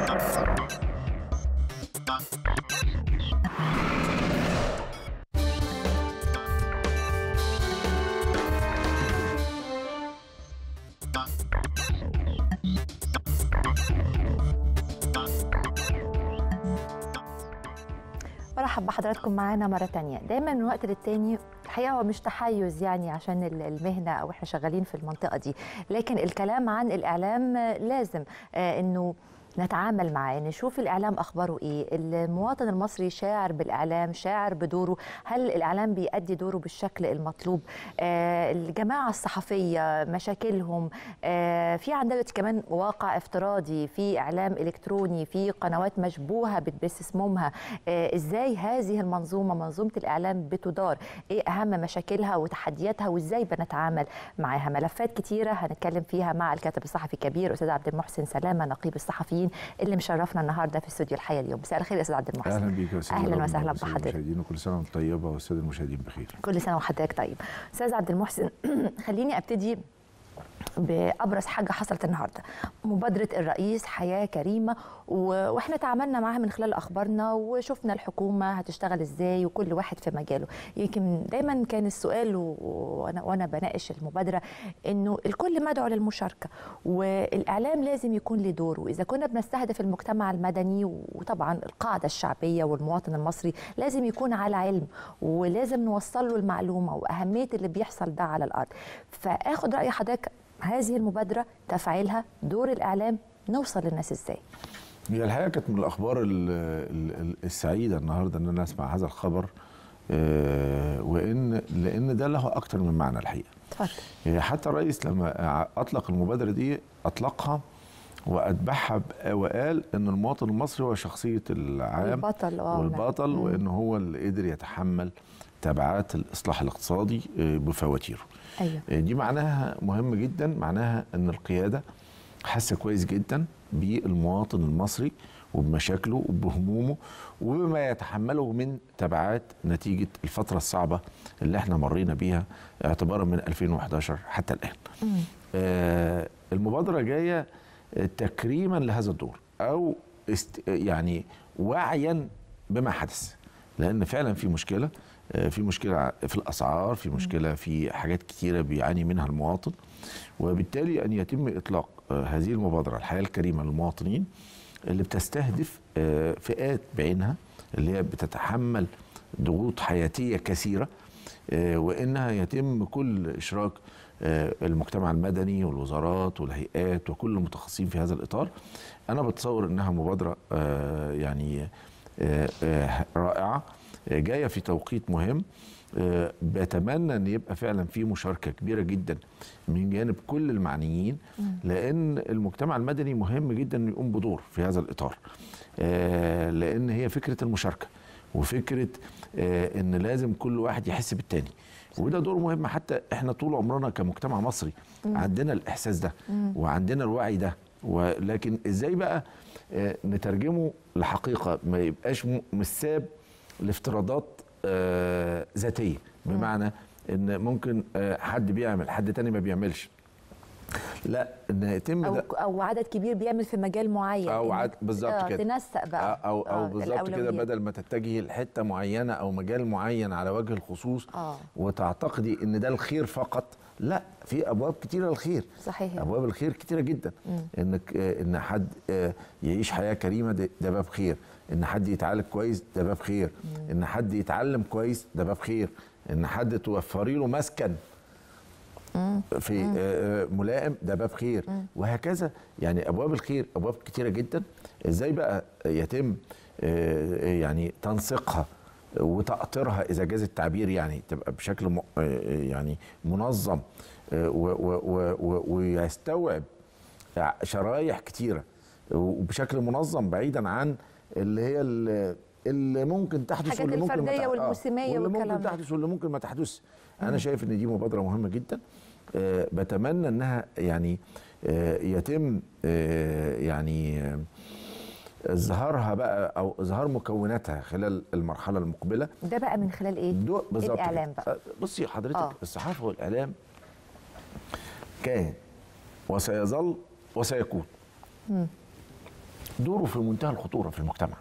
برحب بحضراتكم معانا مرة تانية دايما من وقت للتاني الحقيقة هو مش تحيز يعني عشان ال- المهنة أو إحنا شغالين في المنطقة دي لكن الكلام عن الإعلام آه، لازم آه، إنه نتعامل معاه نشوف الإعلام أخباره إيه المواطن المصري شاعر بالإعلام شاعر بدوره هل الإعلام بيأدي دوره بالشكل المطلوب آه، الجماعة الصحفية مشاكلهم آه، في عندنا دلوقتي كمان واقع افتراضي في إعلام إلكتروني في قنوات مشبوهة بتبث اسمها آه، إزاي هذه المنظومة منظومة الإعلام بتدار إيه أهم مشاكلها وتحدياتها وإزاي بنتعامل معاها ملفات كتيرة هنتكلم فيها مع الكاتب الصحفي الكبير أستاذ عبد المحسن سلامة نقيب الصحفيين اللي مشرفنا النهارده في استوديو الحياه اليوم مساء الخير يا استاذ عبد المحسن اهلا بيك يا استاذ أهلاً رغم وسهلاً والسادة بحضرتك. المشاهدين وكل سنه وانت طيبه والساده المشاهدين بخير كل سنه وحضرتك طيب استاذ عبد المحسن خليني ابتدي بابرز حاجه حصلت النهارده مبادره الرئيس حياه كريمه و- واحنا تعاملنا معاها من خلال اخبارنا وشفنا الحكومه هتشتغل ازاي وكل واحد في مجاله يمكن دايما كان السؤال و- وانا وانا بناقش المبادره انه الكل مدعو للمشاركه والاعلام لازم يكون له دور واذا كنا بنستهدف المجتمع المدني وطبعا القاعده الشعبيه والمواطن المصري لازم يكون على علم ولازم نوصل له المعلومه واهميه اللي بيحصل ده على الارض فاخد راي حضرتك هذه المبادره تفعيلها دور الاعلام نوصل للناس ازاي هي الحقيقه كانت من الاخبار ال- ال- ال- السعيده النهارده ان انا اسمع هذا الخبر آه، وان لان ده له اكتر من معنى الحقيقه اتفضل يعني حتى الرئيس لما اطلق المبادره دي اطلقها واتبعها ب- وقال ان المواطن المصري هو شخصيه العام البطل اه والبطل مم. وان هو اللي قدر يتحمل تبعات الاصلاح الاقتصادي آه، بفواتيره ايوه دي معناها مهم جدا معناها ان القياده حاسه كويس جدا بالمواطن المصري وبمشاكله وبهمومه وبما يتحمله من تبعات نتيجه الفتره الصعبه اللي احنا مرينا بيها اعتبارا من 2011 حتى الان. مم. آه المبادره جايه تكريما لهذا الدور او است يعني وعيا بما حدث لان فعلا في مشكله آه، في مشكله في الاسعار في مشكله في حاجات كتيره بيعاني منها المواطن وبالتالي ان يتم اطلاق آه، هذه المبادره الحياه الكريمه للمواطنين اللي بتستهدف آه، فئات بعينها اللي هي بتتحمل ضغوط حياتيه كثيره آه، وانها يتم كل اشراك آه، المجتمع المدني والوزارات والهيئات وكل المتخصصين في هذا الاطار انا بتصور انها مبادره آه، يعني آه، آه، رائعه آه، جايه في توقيت مهم آه، بتمنى ان يبقى فعلا في مشاركه كبيره جدا من جانب كل المعنيين لان المجتمع المدني مهم جدا انه يقوم بدور في هذا الاطار آه، لان هي فكره المشاركه وفكره آه، ان لازم كل واحد يحس بالتاني وده دور مهم حتى احنا طول عمرنا كمجتمع مصري عندنا الاحساس ده وعندنا الوعي ده ولكن ازاي بقى آه، نترجمه لحقيقه ما يبقاش م- مساب لافتراضات آه، ذاتيه بمعنى ان ممكن آه، حد بيعمل حد تاني ما بيعملش لا ان يتم او ده او عدد كبير بيعمل في مجال معين أو إنك عد- بالظبط آه، كده. تنسق بقى او او آه، بالظبط كده الأولويات. بدل ما تتجهي لحته معينه او مجال معين على وجه الخصوص آه. وتعتقدي ان ده الخير فقط لا في ابواب كتيره للخير صحيح ابواب الخير كتيره جدا انك آه، ان حد آه، يعيش حياه كريمه ده ده باب خير ان حد يتعالج كويس ده باب خير ان حد يتعلم كويس ده باب خير ان حد توفري له مسكن في آه، آه، ملائم ده باب خير وهكذا يعني ابواب الخير ابواب كتيره جدا ازاي بقى يتم آه، يعني تنسيقها وتأطيرها اذا جاز التعبير يعني تبقى بشكل م- آه، يعني منظم آه، و- و- و- و- ويستوعب شرايح كتيره وبشكل منظم بعيدا عن اللي هي ال- اللي ممكن تحدث الحاجات واللي ممكن ما الفردية تح- آه، والموسمية واللي والكلام ممكن ده. تحدث واللي ممكن ما تحدث انا شايف ان دي مبادره مهمه جدا آه، بتمنى انها يعني آه، يتم آه، يعني آه، اظهارها بقى او اظهار مكوناتها خلال المرحله المقبله ده بقى من خلال ايه دو بالظبط الاعلام كده. بقى آه، بصي حضرتك آه. الصحافه والاعلام كان وسيظل وسيكون دوره في منتهى الخطوره في المجتمع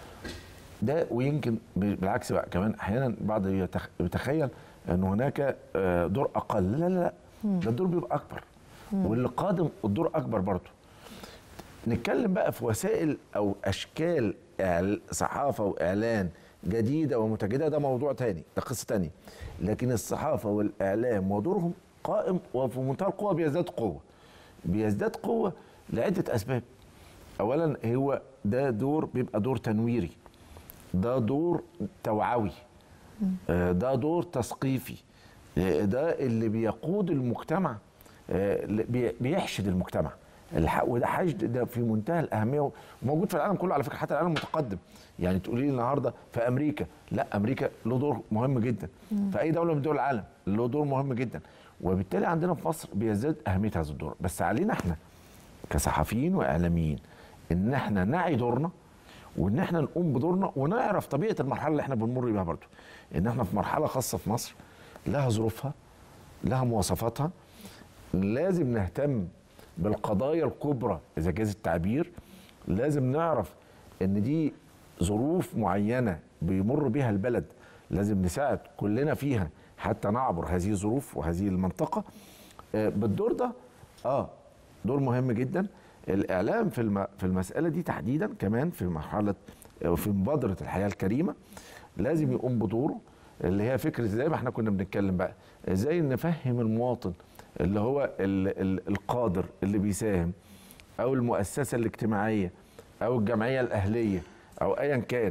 ده ويمكن بالعكس بقى كمان احيانا بعض يتخ- يتخيل ان هناك آه، دور اقل لا لا لا ده الدور بيبقى اكبر واللي قادم الدور اكبر برضه نتكلم بقى في وسائل او اشكال إعل- صحافه واعلان جديده ومتجدده ده موضوع تاني ده قصه تانية لكن الصحافه والاعلام ودورهم قائم وفي منتهى القوه بيزداد قوه بيزداد قوه لعده اسباب اولا هو ده دور بيبقى دور تنويري ده دور توعوي آه، ده دور تثقيفي آه، ده اللي بيقود المجتمع آه، اللي بي- بيحشد المجتمع الح- وده حشد ده في منتهى الاهميه وموجود في العالم كله على فكره حتى العالم المتقدم يعني تقولي لي النهارده في امريكا لا امريكا له دور مهم جدا في اي دوله من دول العالم له دور مهم جدا وبالتالي عندنا في مصر بيزداد اهميه هذا الدور بس علينا احنا كصحفيين واعلاميين ان احنا نعي دورنا وان احنا نقوم بدورنا ونعرف طبيعه المرحله اللي احنا بنمر بيها برضو ان احنا في مرحله خاصه في مصر لها ظروفها لها مواصفاتها لازم نهتم بالقضايا الكبرى اذا جاز التعبير لازم نعرف ان دي ظروف معينه بيمر بها البلد لازم نساعد كلنا فيها حتى نعبر هذه الظروف وهذه المنطقه آه، بالدور ده اه دور مهم جدا الاعلام في الم... في المساله دي تحديدا كمان في مرحله أو في مبادره الحياه الكريمه لازم يقوم بدوره اللي هي فكره زي ما احنا كنا بنتكلم بقى ازاي نفهم المواطن اللي هو ال... ال... القادر اللي بيساهم او المؤسسه الاجتماعيه او الجمعيه الاهليه او ايا كان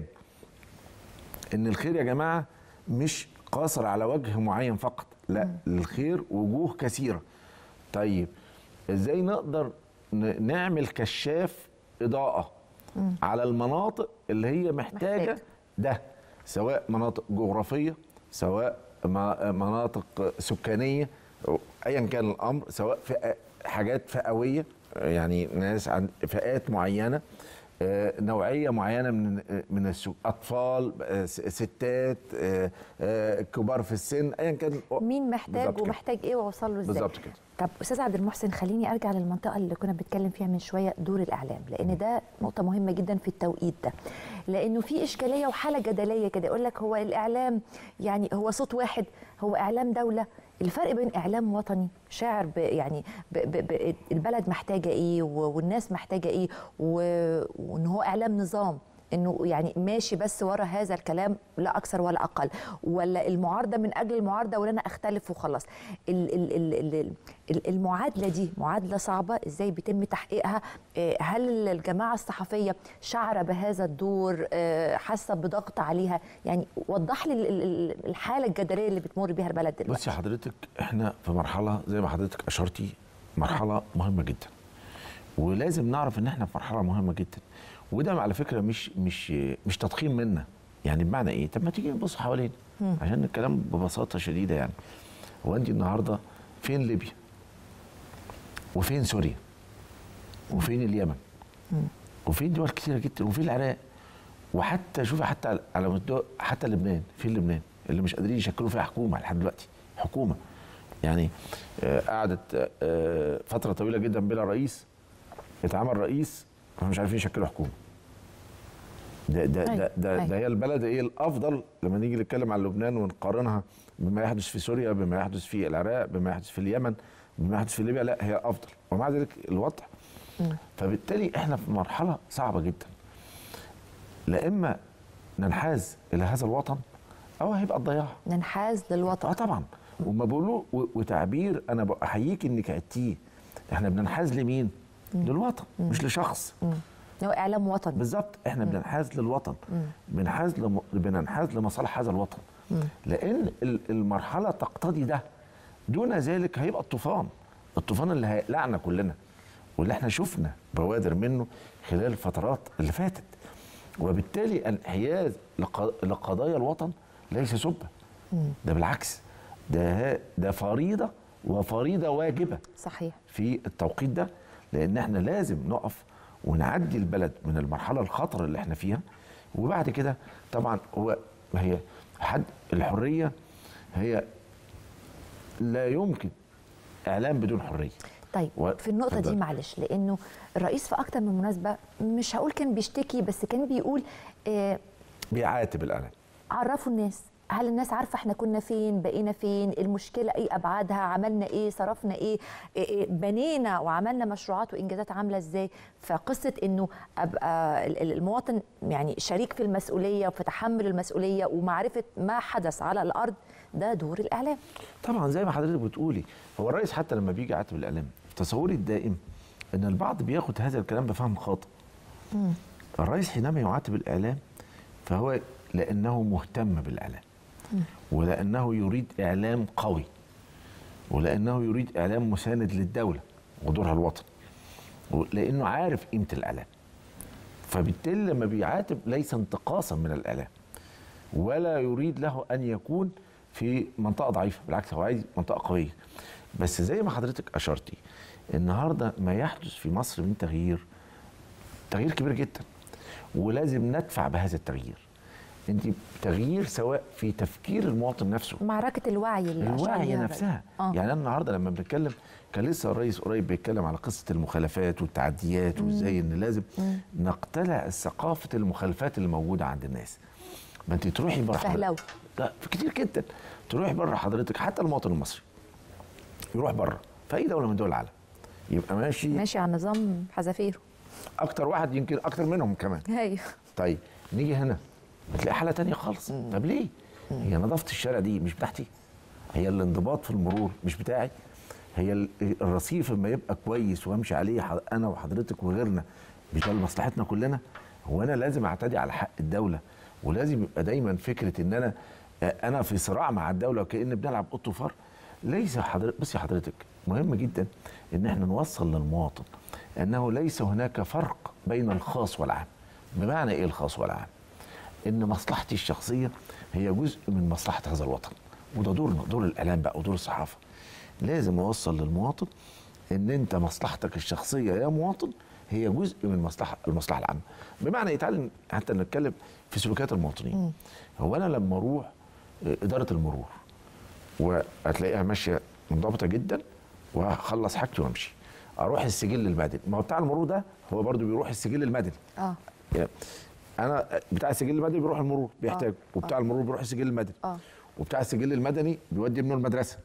ان الخير يا جماعه مش قاصر على وجه معين فقط لا الخير وجوه كثيره طيب ازاي نقدر ن- نعمل كشاف اضاءه على المناطق اللي هي محتاجه محتاجة. ده سواء مناطق جغرافيه سواء ما- مناطق سكانيه أو ايا كان الامر سواء فئة حاجات فئويه يعني ناس عن فئات معينه آه، نوعيه معينه من من السو- اطفال آه، س- ستات آه، آه، كبار في السن ايا كان مين محتاج بالظبط كده. ومحتاج ايه واوصل له ازاي بالظبط كده طب استاذ عبد المحسن خليني ارجع للمنطقه اللي كنا بنتكلم فيها من شويه دور الاعلام لان ده نقطه مهمه جدا في التوقيت ده لانه في اشكاليه وحاله جدليه كده يقول لك هو الاعلام يعني هو صوت واحد هو اعلام دوله الفرق بين اعلام وطني شاعر ب يعني ب ب ب البلد محتاجه ايه و- والناس محتاجه ايه و- وان هو اعلام نظام انه يعني ماشي بس ورا هذا الكلام لا اكثر ولا اقل ولا المعارضه من اجل المعارضه ولا انا اختلف وخلاص ال- ال- ال- ال- ال- المعادله دي معادله صعبه ازاي بيتم تحقيقها آه، هل الجماعه الصحفيه شعره بهذا الدور آه، حاسه بضغط عليها يعني وضح لي ال- ال- ال- الحاله الجدليه اللي بتمر بيها البلد دلوقتي بصي حضرتك احنا في مرحله زي ما حضرتك اشرتي مرحله مهمه جدا ولازم نعرف ان احنا في مرحله مهمه جدا وده على فكره مش مش مش تضخيم منا يعني بمعنى ايه طب ما تيجي نبص حوالينا عشان الكلام ببساطه شديده يعني هو انت النهارده فين ليبيا وفين سوريا وفين اليمن وفين دول كتيره جدا وفين العراق وحتى شوفي حتى على مستوى حتى لبنان فين لبنان اللي مش قادرين يشكلوا فيها حكومه لحد دلوقتي حكومه يعني آه، قعدت آه، فتره طويله جدا بلا رئيس اتعمل رئيس فمش عارفين يشكلوا حكومه ده ده ده أيوة، ده, أيوة. ده هي البلد ايه الافضل لما نيجي نتكلم عن لبنان ونقارنها بما يحدث في سوريا بما يحدث في العراق بما يحدث في اليمن بما يحدث في ليبيا لا هي افضل ومع ذلك الوضع فبالتالي احنا في مرحله صعبه جدا لا اما ننحاز الى هذا الوطن او هيبقى الضياع ننحاز للوطن اه طبعا وما بقولوا و- وتعبير انا بحييك انك عدتيه احنا بننحاز لمين؟ للوطن مش لشخص مم. هو اعلام وطني بالظبط احنا بننحاز للوطن بنحاز لم... بننحاز لمصالح هذا الوطن لان ال- المرحله تقتضي ده دون ذلك هيبقى الطوفان الطوفان اللي هيقلعنا كلنا واللي احنا شفنا بوادر منه خلال الفترات اللي فاتت وبالتالي الانحياز لق... لقضايا الوطن ليس سبه ده بالعكس ده ده فريضه وفريضه واجبه صحيح في التوقيت ده لان احنا لازم نقف ونعدي البلد من المرحله الخطر اللي احنا فيها وبعد كده طبعا هو هي حد الحريه هي لا يمكن اعلام بدون حريه طيب و- في النقطة دي اتفضل. معلش لأنه الرئيس في أكتر من مناسبة مش هقول كان بيشتكي بس كان بيقول آه بيعاتب الاعلام عرفوا الناس هل الناس عارفة احنا كنا فين بقينا فين المشكلة ايه أبعادها عملنا ايه صرفنا ايه, إيه, إيه بنينا وعملنا مشروعات وإنجازات عاملة ازاي فقصة انه أبقى ال- ال- المواطن يعني شريك في المسؤولية وفي تحمل المسؤولية ومعرفة ما حدث على الأرض ده دور الإعلام طبعا زي ما حضرتك بتقولي هو الرئيس حتى لما بيجي يعاتب الاعلام تصوري الدائم ان البعض بياخد هذا الكلام بفهم خاطئ الرئيس حينما يعاتب الاعلام فهو لانه مهتم بالاعلام ولانه يريد اعلام قوي ولانه يريد اعلام مساند للدوله ودورها الوطني لانه عارف قيمه الاعلام فبالتالي لما بيعاتب ليس انتقاصا من الاعلام ولا يريد له ان يكون في منطقه ضعيفه بالعكس هو عايز منطقه قويه بس زي ما حضرتك اشرتي النهارده ما يحدث في مصر من تغيير تغيير كبير جدا ولازم ندفع بهذا التغيير انت تغيير سواء في تفكير المواطن نفسه معركة الوعي اللي أشار الوعي ليها نفسها آه. يعني انا النهارده لما بنتكلم كان لسه الرئيس قريب بيتكلم على قصه المخالفات والتعديات وازاي ان لازم نقتلع ثقافه المخالفات اللي موجوده عند الناس ما انت تروحي بره فهلوة. لا كتير جدا تروحي بره حضرتك حتى المواطن المصري يروح بره في اي دوله من دول العالم يبقى ماشي ماشي على نظام حذافيره اكتر واحد يمكن اكتر منهم كمان ايوه طيب نيجي هنا بتلاقي حاله تانية خالص طب ليه هي نظافه الشارع دي مش بتاعتي هي الانضباط في المرور مش بتاعي هي ال- الرصيف لما يبقى كويس وامشي عليه ح- انا وحضرتك وغيرنا مش ده لمصلحتنا كلنا هو انا لازم اعتدي على حق الدوله ولازم يبقى دايما فكره ان انا آه، انا في صراع مع الدوله وكأن بنلعب قط وفار ليس حضرتك بصي حضرتك مهم جدا ان احنا نوصل للمواطن انه ليس هناك فرق بين الخاص والعام بمعنى ايه الخاص والعام ان مصلحتي الشخصيه هي جزء من مصلحه هذا الوطن وده دورنا دور الاعلام بقى ودور الصحافه لازم نوصل للمواطن ان انت مصلحتك الشخصيه يا مواطن هي جزء من مصلحه المصلحه العامه بمعنى يتعلم حتى نتكلم في سلوكيات المواطنين هو انا لما اروح آه، اداره المرور وهتلاقيها ماشيه منضبطه جدا وهخلص حاجتي وامشي اروح السجل المدني ما هو بتاع المرور ده هو برضو بيروح السجل المدني اه يعني انا بتاع السجل المدني بيروح المرور بيحتاج وبتاع المرور بيروح السجل المدني آه. وبتاع السجل المدني بيودي ابنه المدرسه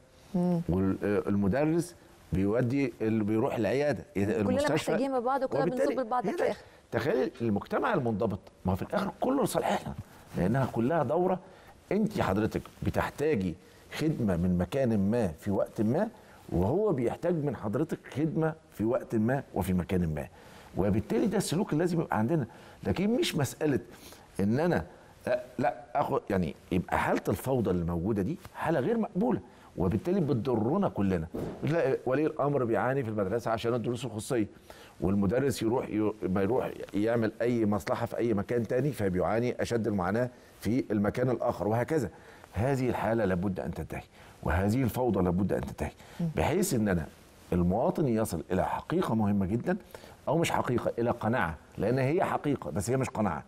والمدرس بيودي اللي بيروح العياده المستشفى محتاجين ببعض وكلنا وبالتالي بنصب لبعض هي في ده. الآخر. تخيل المجتمع المنضبط ما هو في الاخر كله لصالحنا لانها كلها دوره انت حضرتك بتحتاجي خدمه من مكان ما في وقت ما وهو بيحتاج من حضرتك خدمه في وقت ما وفي مكان ما وبالتالي ده السلوك اللي لازم يبقى عندنا لكن مش مساله ان انا لا, لا اخد يعني يبقى حاله الفوضى اللي موجوده دي حاله غير مقبوله وبالتالي بتضرنا كلنا تلاقي ولي الامر بيعاني في المدرسه عشان الدروس الخصوصيه والمدرس يروح ي- ما يروح يعمل اي مصلحه في اي مكان تاني فبيعاني اشد المعاناه في المكان الاخر وهكذا هذه الحاله لابد ان تنتهي وهذه الفوضى لابد ان تنتهي بحيث ان انا المواطن يصل الى حقيقه مهمه جدا او مش حقيقه الى قناعه لان هي حقيقه بس هي مش قناعه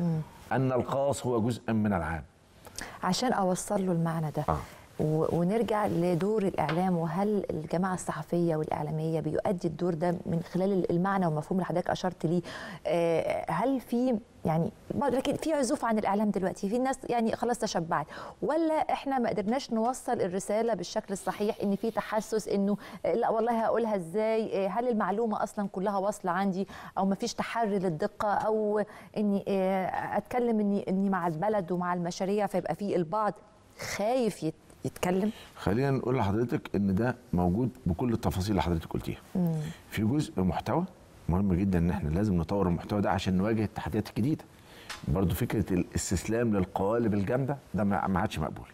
ان الخاص هو جزء من العام عشان اوصل له المعنى ده آه. و- ونرجع لدور الاعلام وهل الجماعه الصحفيه والاعلاميه بيؤدي الدور ده من خلال المعنى والمفهوم اللي حضرتك اشرت ليه آه، هل في يعني برضه لكن في عزوف عن الاعلام دلوقتي في ناس يعني خلاص تشبعت ولا احنا ما قدرناش نوصل الرساله بالشكل الصحيح ان في تحسس انه آه، لا والله هقولها ازاي آه، هل المعلومه اصلا كلها واصله عندي او ما فيش تحري للدقه او اني آه، اتكلم اني اني مع البلد ومع المشاريع فيبقى في البعض خايف يت- يتكلم خلينا نقول لحضرتك ان ده موجود بكل التفاصيل اللي حضرتك قلتيها في جزء محتوى مهم جدا ان احنا لازم نطور المحتوى ده عشان نواجه التحديات الجديده برضو فكره الاستسلام للقوالب الجامده ده ما ما عادش مقبول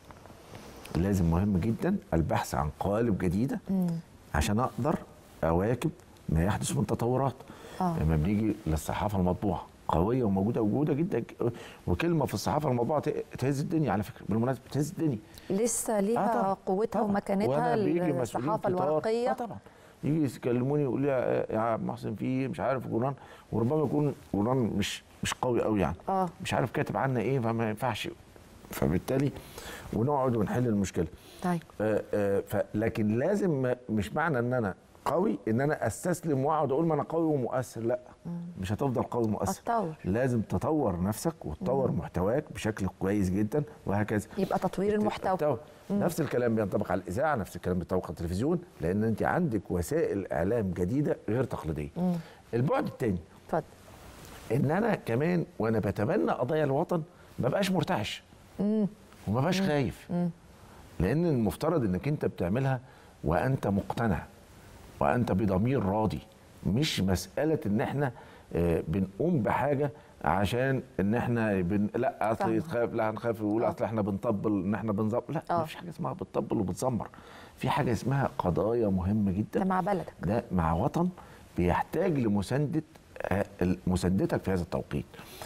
لازم مهم جدا البحث عن قوالب جديده عشان اقدر اواكب ما يحدث من تطورات آه. لما بنيجي للصحافه المطبوعه قويه وموجوده وجوده جدا وكلمه في الصحافه المطبوعه ت- تهز الدنيا على فكره بالمناسبه تهز الدنيا لسه ليها طبعاً، قوتها طبعاً. ومكانتها وأنا بيجي مسؤولين الصحافه كتار- الورقيه اه طبعا يجي يكلموني يقول لي يا يا عم محسن في إيه؟ مش عارف جوران وربما يكون جوران مش مش قوي قوي يعني آه. مش عارف كاتب عنا ايه فما ينفعش فبالتالي ونقعد ونحل المشكله طيب آه، آه، ف- لكن لازم ما- مش معنى ان انا قوي ان انا استسلم واقعد اقول ما انا قوي ومؤثر لا مش هتفضل قوي ومؤثر اتطور لازم تطور نفسك وتطور محتواك بشكل كويس جدا وهكذا يبقى تطوير المحتوى التو- نفس الكلام بينطبق على الاذاعه نفس الكلام بينطبق على التلفزيون لان انت عندك وسائل اعلام جديده غير تقليديه البعد الثاني اتفضل ان انا كمان وانا بتبنى قضايا الوطن ما بقاش مرتعش وما بقاش خايف لان المفترض انك انت بتعملها وانت مقتنع وانت بضمير راضي مش مساله ان احنا آه، بنقوم بحاجه عشان ان احنا بن... لا اصل فاهمة. يتخاف لا هنخاف يقول آه. اصل احنا بنطبل ان احنا بنظبط لا آه. مفيش حاجه اسمها بتطبل وبتزمر في حاجه اسمها قضايا مهمه جدا ده مع بلدك ده مع وطن بيحتاج لمسانده آه، مساندتك في هذا التوقيت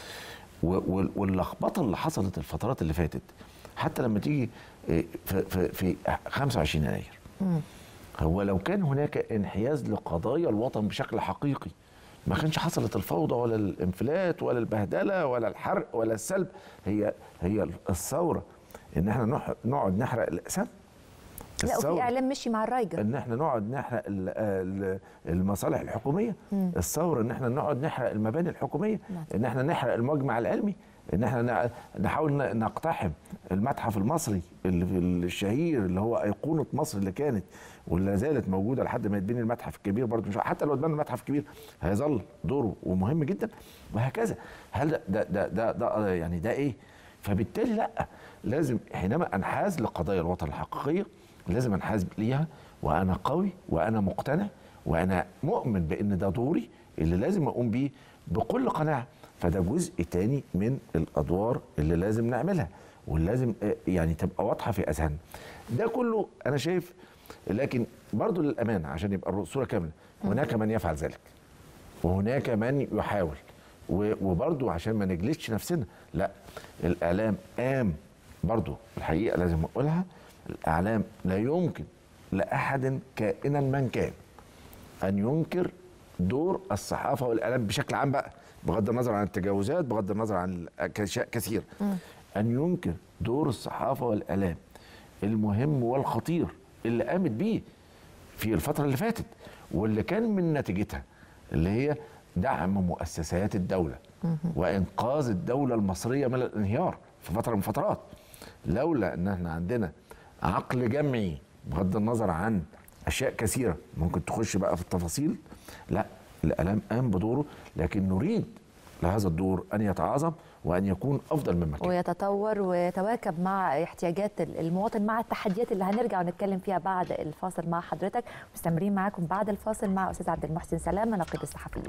و- وال- واللخبطه اللي حصلت الفترات اللي فاتت حتى لما تيجي آه، في, في, في 25 يناير هو لو كان هناك انحياز لقضايا الوطن بشكل حقيقي ما كانش حصلت الفوضى ولا الانفلات ولا البهدله ولا الحرق ولا السلب هي هي الثوره ان احنا نح- نقعد نحرق الاقسام لا وفي الثورة. اعلام مشي مع الرايجر ان احنا نقعد نحرق ال- ال- المصالح الحكوميه الثوره ان احنا نقعد نحرق المباني الحكوميه نعم. ان احنا نحرق المجمع العلمي ان احنا نع- نحاول ن- نقتحم المتحف المصري اللي في الشهير اللي هو ايقونه مصر اللي كانت ولا زالت موجوده لحد ما يتبني المتحف الكبير برضه مش حتى لو اتبنى المتحف الكبير هيظل دوره ومهم جدا وهكذا هل ده ده ده, ده, ده يعني ده ايه فبالتالي لا لازم حينما انحاز لقضايا الوطن الحقيقيه لازم انحاز ليها وانا قوي وانا مقتنع وانا مؤمن بان ده دوري اللي لازم اقوم بيه بكل قناعه فده جزء تاني من الادوار اللي لازم نعملها واللي لازم آه، يعني تبقى واضحه في اذهاننا ده كله انا شايف لكن برضو للامانه عشان يبقى الصوره كامله هناك من يفعل ذلك وهناك من يحاول و- وبرضو عشان ما نجلدش نفسنا لا الاعلام قام برضو الحقيقه لازم اقولها الاعلام لا يمكن لاحد كائنا من كان ان ينكر دور الصحافه والاعلام بشكل عام بقى بغض النظر عن التجاوزات بغض النظر عن اشياء كثيره ان ينكر دور الصحافه والاعلام المهم والخطير اللي قامت بيه في الفتره اللي فاتت واللي كان من نتيجتها اللي هي دعم مؤسسات الدوله وانقاذ الدوله المصريه من الانهيار في فتره من الفترات لولا ان احنا عندنا عقل جمعي بغض النظر عن اشياء كثيره ممكن تخش بقى في التفاصيل لا الاعلام قام بدوره لكن نريد لهذا الدور ان يتعاظم وان يكون افضل مما كان ويتطور ويتواكب مع احتياجات المواطن مع التحديات اللي هنرجع ونتكلم فيها بعد الفاصل مع حضرتك مستمرين معاكم بعد الفاصل مع استاذ عبد المحسن سلامه نقيب الصحفيين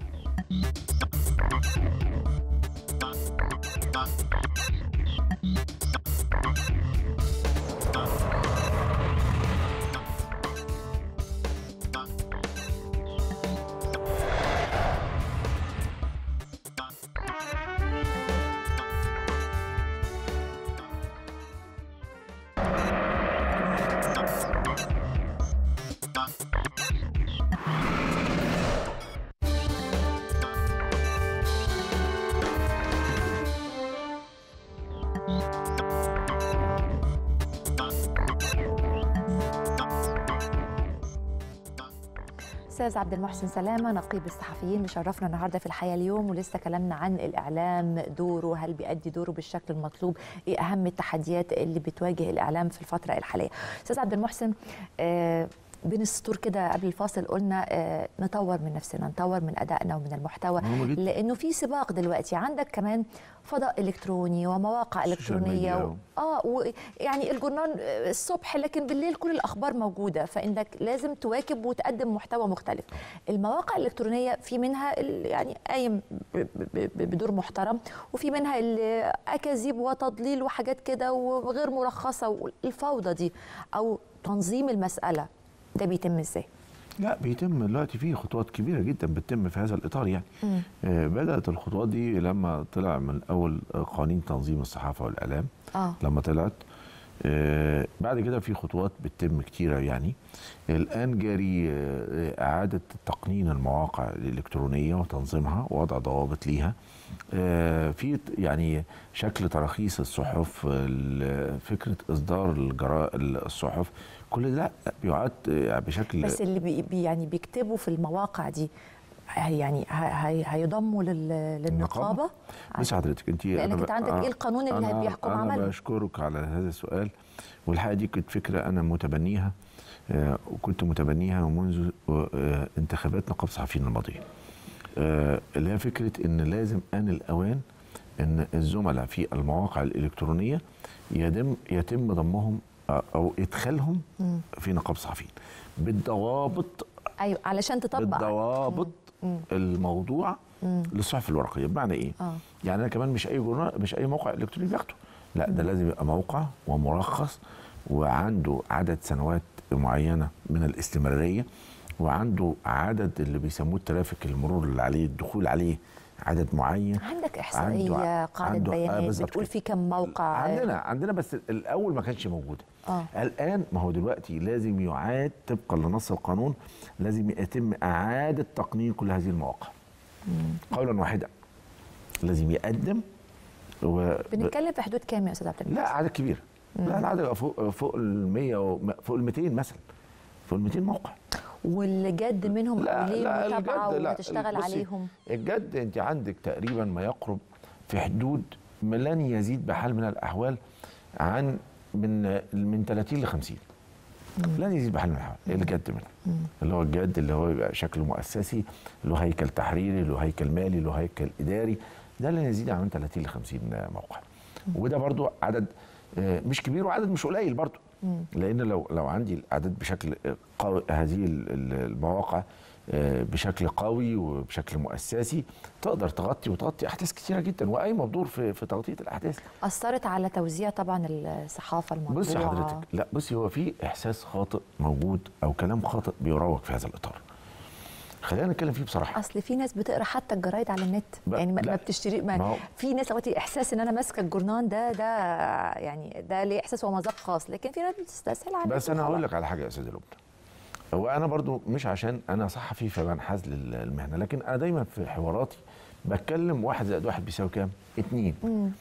استاذ عبد المحسن سلامه نقيب الصحفيين مشرفنا النهارده في الحياه اليوم ولسه كلامنا عن الاعلام دوره هل بيأدي دوره بالشكل المطلوب ايه اهم التحديات اللي بتواجه الاعلام في الفتره الحاليه استاذ عبد المحسن آه بين السطور كده قبل الفاصل قلنا آه نطور من نفسنا نطور من ادائنا ومن المحتوى مهم جدا. لانه في سباق دلوقتي عندك كمان فضاء الكتروني ومواقع السوشيال الكترونيه ميديا و... اه ويعني الجورنال الصبح لكن بالليل كل الاخبار موجوده فانك لازم تواكب وتقدم محتوى مختلف المواقع الالكترونيه في منها ال- يعني قايم ب- ب- ب- بدور محترم وفي منها ال- اكاذيب وتضليل وحاجات كده وغير مرخصه والفوضى دي او تنظيم المساله ده بيتم ازاي لا بيتم دلوقتي في خطوات كبيره جدا بتتم في هذا الاطار يعني آه بدات الخطوات دي لما طلع من اول قوانين تنظيم الصحافه والاعلام اه لما طلعت آه، بعد كده في خطوات بتتم كتيره يعني الان جاري آه، اعاده تقنين المواقع الالكترونيه وتنظيمها ووضع ضوابط ليها آه، في ت- يعني شكل تراخيص الصحف ال- فكره اصدار الجرا الصحف كل ده بيعاد آه، بشكل بس اللي بي بي- يعني بيكتبوا في المواقع دي هي- يعني ه- هي- هيضموا لل- للنقابه بس حضرتك انت لأنك أنا أنت ب- عندك إيه القانون اللي أنا- بيحكم انا عمله؟ بشكرك على هذا السؤال والحقيقه دي كانت فكره انا متبنيها آه، وكنت متبنيها منذ آه، انتخابات نقابه الصحفيين الماضيه آه، اللي هي فكره ان لازم ان الاوان ان الزملاء في المواقع الالكترونيه يتم يتم ضمهم آه، او ادخالهم في نقابه الصحفيين بالضوابط ايوه علشان تطبق بالضوابط الموضوع للصحف الورقيه بمعنى ايه؟ آه. يعني انا كمان مش اي جورنال مش اي موقع الكتروني بياخده لا ده لازم يبقى موقع ومرخص وعنده عدد سنوات معينه من الاستمراريه وعنده عدد اللي بيسموه الترافيك المرور اللي عليه الدخول عليه عدد معين عندك احصائيه عنده- قاعده عنده- آه، بيانات بالظبط بتقول كده. في كم موقع عندنا عندنا بس الاول ما كانش موجوده آه. الان ما هو دلوقتي لازم يعاد طبقا لنص القانون لازم يتم اعاده تقنين كل هذه المواقع قولا واحدا لازم يقدم و... بنتكلم في حدود كام يا استاذ عبد المجيد؟ لا عدد كبير لا العدد فوق فوق ال 100 و... فوق ال 200 مثلا فوق ال 200 موقع واللي جد منهم او ليه متابعه الجد- لا، وهتشتغل بصي، عليهم الجد انت عندك تقريبا ما يقرب في حدود ما لن يزيد بحال من الاحوال عن من من 30 ل 50 لن يزيد بحال من الاحوال الجد منها اللي هو الجد اللي هو يبقى شكله مؤسسي له هيكل تحريري له هيكل مالي له هيكل اداري ده لن يزيد عن 30 ل 50 موقع وده برضو عدد آه، مش كبير وعدد مش قليل برضو لان لو لو عندي الاعداد بشكل قوي هذه ال- ال- المواقع آه، بشكل قوي وبشكل مؤسسي تقدر تغطي وتغطي احداث كتيره جدا وقايمه بدور في في تغطيه الاحداث اثرت على توزيع طبعا الصحافه المطبوعه بصي حضرتك لا بصي هو في احساس خاطئ موجود او كلام خاطئ بيروج في هذا الاطار خلينا نتكلم فيه بصراحه اصل في ناس بتقرا حتى الجرايد على النت ب- يعني ما لا. ما بتشتري ما ما هو- في ناس دلوقتي احساس ان انا ماسكه الجورنان ده ده يعني ده ليه احساس ومذاق خاص لكن في ناس بتستسهل على بس النت انا هقول وخلاص. لك على حاجه يا استاذ لبنى هو انا برضو مش عشان انا صحفي فبنحاز للمهنه لكن انا دايما في حواراتي بتكلم واحد زائد واحد بيساوي كام؟ اتنين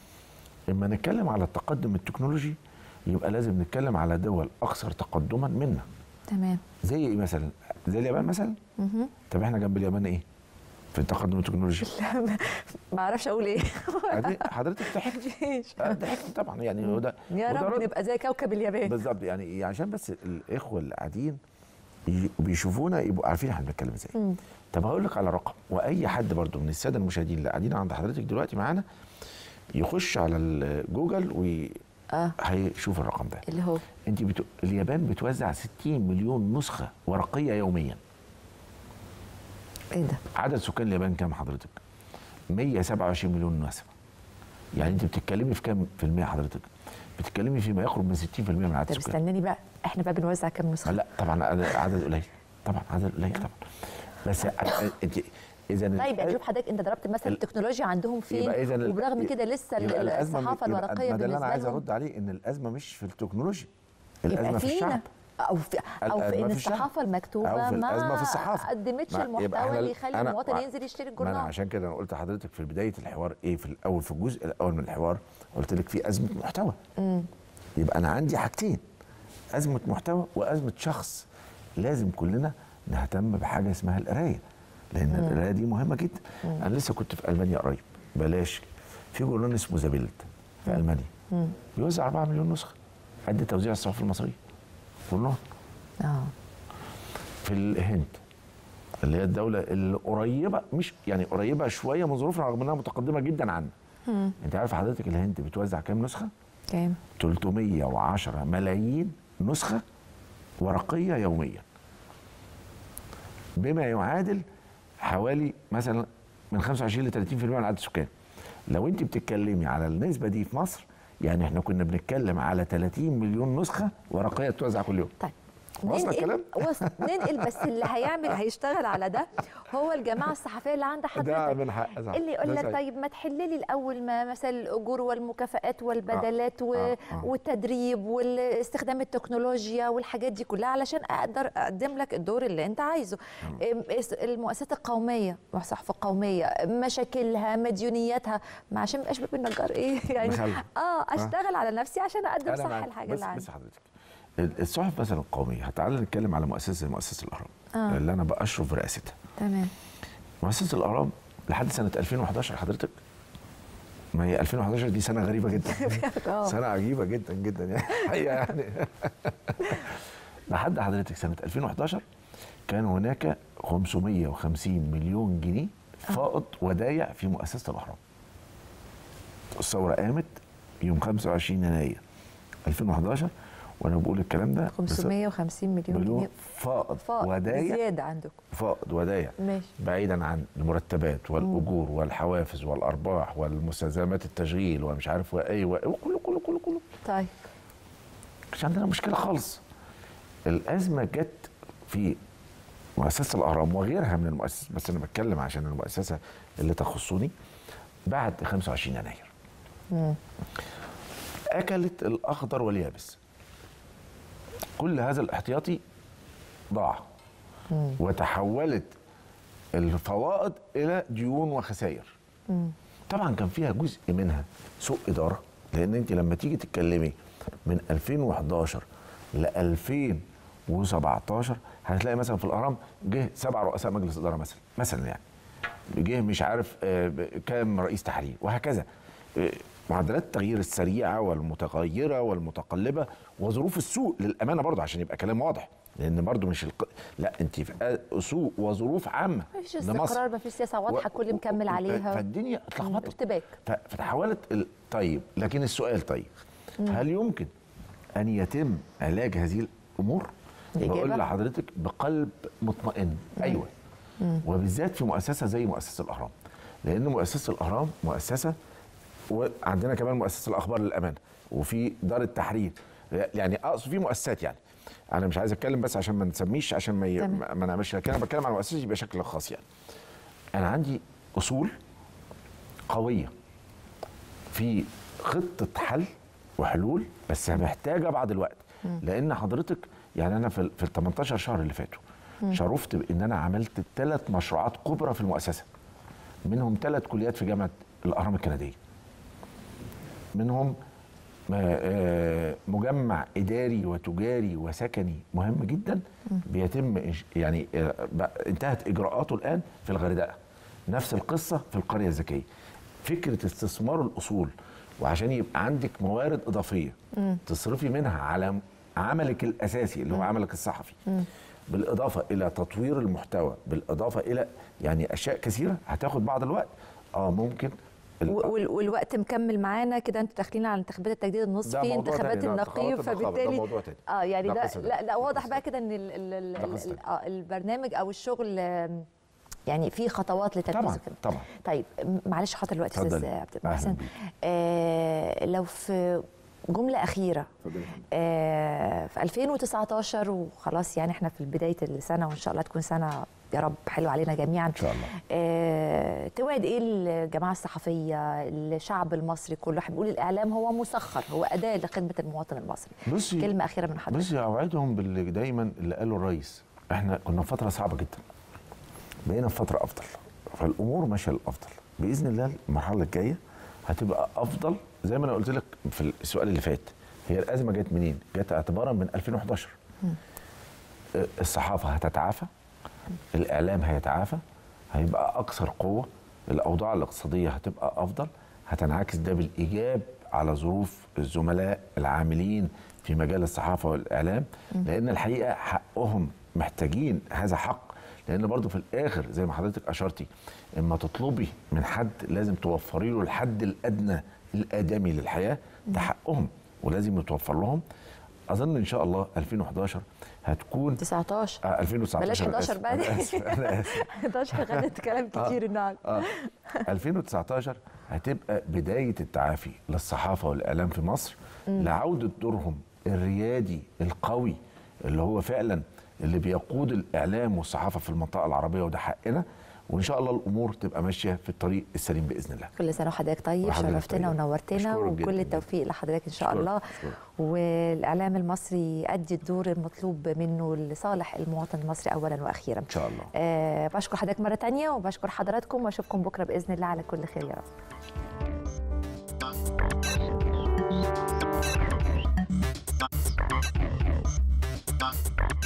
لما نتكلم على التقدم التكنولوجي يبقى لازم نتكلم على دول اكثر تقدما منا تمام زي ايه مثلا؟ زي اليابان مثلا؟ طب احنا جنب اليابان ايه؟ في التقدم التكنولوجي ما اعرفش اقول ايه عادي، حضرتك ضحكت آه، ضحكت طبعا يعني هو ده يا وده رب رد. نبقى زي كوكب اليابان بالظبط يعني عشان بس الاخوه اللي قاعدين ي- بيشوفونا يبقوا عارفين احنا بنتكلم ازاي طب هقول لك على رقم واي حد برضو من الساده المشاهدين اللي قاعدين عند حضرتك دلوقتي معانا يخش على الجوجل اه وهيشوف الرقم ده اللي هو انت بتو... اليابان بتوزع 60 مليون نسخه ورقيه يوميا ايه ده عدد سكان اليابان كام حضرتك 127 مليون نسمه يعني انت بتتكلمي في كام في المية حضرتك بتتكلمي في ما يقرب من 60% من عدد طب السكان استناني بقى احنا بقى بنوزع كام نسخه لا طبعا عدد عدد قليل طبعا عدد قليل طبعا بس انت اذا طيب يعني شوف حضرتك انت ضربت مثلا ال- التكنولوجيا عندهم فين يبقى إذن ال- وبرغم كده لسه ال- يبقى الأزمة الصحافه يبقى- الورقيه ما ده اللي انا بالنسبه عايز لهم ارد عليه ان الازمه مش في التكنولوجيا الازمه يبقى في فينا الشعب او في او في الأزمة ان في الشعب. الصحافه المكتوبه أو في الأزمة ما في الصحافة. قدمتش ما- يبقى المحتوى إحنا- اللي يخلي أنا- المواطن ما- ينزل يشتري ما انا الجورنال عشان كده انا قلت لحضرتك في بدايه الحوار ايه في الاول في الجزء الاول من الحوار قلت لك في ازمه محتوى يبقى انا عندي حاجتين ازمه محتوى وازمه شخص لازم كلنا نهتم بحاجه اسمها القرايه لان القرايه دي مهمه جدا انا لسه كنت في المانيا قريب بلاش في جورنال اسمه ذا بيلد في المانيا بيوزع 4 مليون نسخه قد توزيع الصحف المصريه جورنال اه في الهند اللي هي الدولة اللي قريبة مش يعني قريبة شوية من ظروفنا رغم انها متقدمة جدا عنا. انت عارف حضرتك الهند بتوزع كام نسخة؟ كام 310 ملايين نسخة ورقية يوميا. بما يعادل حوالي مثلا من 25 ل 30% من عدد السكان. لو انت بتتكلمي على النسبة دي في مصر يعني احنا كنا بنتكلم على 30 مليون نسخة ورقية توزع كل يوم. طيب واصل الكلام وصل ننقل بس اللي هيعمل هيشتغل على ده هو الجماعه الصحفيه اللي عند ده حضرتك من حق صح. اللي يقول ده لك صحيح. طيب ما تحل لي الاول ما مثلا الاجور والمكافآت والبدلات و... آه، آه. والتدريب واستخدام التكنولوجيا والحاجات دي كلها علشان اقدر اقدم لك الدور اللي انت عايزه إم- اس- المؤسسات القوميه الصحف القوميه مشاكلها مديونياتها ما عشان ما يبقاش باب النجار ايه يعني نخلي. اه اشتغل على نفسي عشان اقدم أنا صح معاك. الحاجه بس اللي عندي بس حضرتك ال- الصحف مثلا القوميه تعالى نتكلم على مؤسسه زي مؤسسه الاهرام آه. اللي انا باشرف برئاستها تمام مؤسسه الاهرام لحد سنه 2011 حضرتك ما هي 2011 دي سنه غريبه جدا آه. سنه عجيبه جدا جدا يعني حقيقه يعني لحد حضرتك سنه 2011 كان هناك 550 مليون جنيه فائض ودايع في مؤسسه الاهرام الثوره قامت يوم 25 يناير 2011 وانا بقول الكلام ده بس- 550 مليون مليون جنيه فائض فائض ودايع زياده عندكم فائض ودايع ماشي بعيدا عن المرتبات والاجور والحوافز والارباح والمستلزمات التشغيل ومش عارف وايه وايه وكله كله كله كله طيب مش عندنا مشكله خالص الازمه جت في مؤسسه الاهرام وغيرها من المؤسسات بس انا بتكلم عشان المؤسسه اللي تخصني بعد 25 يناير مم. اكلت الاخضر واليابس كل هذا الاحتياطي ضاع مم. وتحولت الفوائد الى ديون وخسائر مم. طبعا كان فيها جزء منها سوء اداره لان انت لما تيجي تتكلمي من 2011 ل 2017 هتلاقي مثلا في الاهرام جه سبع رؤساء مجلس اداره مثلا مثلا يعني جه مش عارف آه، ب- كام رئيس تحرير وهكذا آه، معدلات التغيير السريعه والمتغيره والمتقلبه وظروف السوق للامانه برضه عشان يبقى كلام واضح لان برضه مش الق... لا انت في آه، سوق وظروف عامه ما فيش لمصر. استقرار ما فيش سياسه واضحه و- كل مكمل و- عليها فالدنيا اتلخبطت ارتباك ف- فتحولت ال... طيب لكن السؤال طيب هل يمكن ان يتم علاج هذه الامور؟ الإجابة؟ بقول لحضرتك بقلب مطمئن ايوه وبالذات في مؤسسه زي مؤسسه الاهرام لان مؤسسه الاهرام مؤسسه وعندنا كمان مؤسسه الاخبار للامانه وفي دار التحرير يعني اقصد في مؤسسات يعني انا مش عايز اتكلم بس عشان ما نسميش عشان ما ي... تمام. ما ما نعملش لكن انا بتكلم على مؤسسه يبقى شكل خاص يعني انا عندي اصول قويه في خطه حل وحلول بس محتاجه بعض الوقت لان حضرتك يعني انا في ال في ال 18 شهر اللي فاتوا شرفت بان انا عملت ثلاث مشروعات كبرى في المؤسسه منهم ثلاث كليات في جامعه الاهرام الكنديه منهم آه، مجمع اداري وتجاري وسكني مهم جدا بيتم إج- يعني آه، بقى- انتهت اجراءاته الان في الغردقه نفس القصه في القريه الذكيه فكره استثمار الاصول وعشان يبقى عندك موارد اضافيه تصرفي منها على عملك الاساسي اللي هو عملك الصحفي بالاضافه الى تطوير المحتوى بالاضافه الى يعني اشياء كثيره هتاخد بعض الوقت اه ممكن ال- وال- والوقت مكمل معانا كده انتوا داخلين على انتخابات التجديد ده النصفي موضوع انتخابات تاني، ده النقيب انتخابات النقابة، ده فبالتالي موضوع تاني. اه يعني ده ده قصة لا تانية. لا ده واضح قصة بقى كده ان ال ال ال ده قصة ال آه البرنامج او الشغل آم، يعني في خطوات لتنفيذه طبعا كده طبعا طيب م- معلش حاضر الوقت استاذ اتفضلي. عبد أهلاً المحسن بيك. آه لو في جمله اخيره آه في 2019 وخلاص يعني احنا في بدايه السنه وان شاء الله تكون سنه يا رب حلوه علينا جميعا ان شاء الله آه، توعد ايه الجماعه الصحفيه الشعب المصري كله احنا بنقول الاعلام هو مسخر هو اداه لخدمه المواطن المصري بصي كلمه اخيره من حضرتك بصي اوعدهم باللي دايما اللي قاله الرئيس احنا كنا في فتره صعبه جدا بقينا في فتره افضل فالامور ماشيه للافضل باذن الله المرحله الجايه هتبقى افضل زي ما انا قلت لك في السؤال اللي فات هي الازمه جت منين؟ جت اعتبارا من 2011 آه، الصحافه هتتعافى الاعلام هيتعافى هيبقى اكثر قوه الاوضاع الاقتصاديه هتبقى افضل هتنعكس ده بالايجاب على ظروف الزملاء العاملين في مجال الصحافه والاعلام لان الحقيقه حقهم محتاجين هذا حق لان برضو في الاخر زي ما حضرتك اشرتي اما تطلبي من حد لازم توفري له الحد الادنى الادمي للحياه ده حقهم ولازم يتوفر لهم اظن ان شاء الله 2011 هتكون 19 آه 2019 بلاش أنا 11 آسف، بقى أنا آسف، أنا آسف. 11 خدت كلام كتير النهارده اه 2019 هتبقى بدايه التعافي للصحافه والاعلام في مصر لعوده دورهم الريادي القوي اللي هو فعلا اللي بيقود الاعلام والصحافه في المنطقه العربيه وده حقنا وان شاء الله الامور تبقى ماشيه في الطريق السليم باذن الله كل سنه وحضرتك طيب وحضرتك شرفتنا طيب. ونورتنا أشكرك وكل جداً. التوفيق لحضرتك ان شاء أشكرك. الله أشكرك. والاعلام المصري يؤدي الدور المطلوب منه لصالح المواطن المصري اولا واخيرا ان شاء الله أه بشكر حضرتك مره تانية وبشكر حضراتكم واشوفكم بكره باذن الله على كل خير يا رب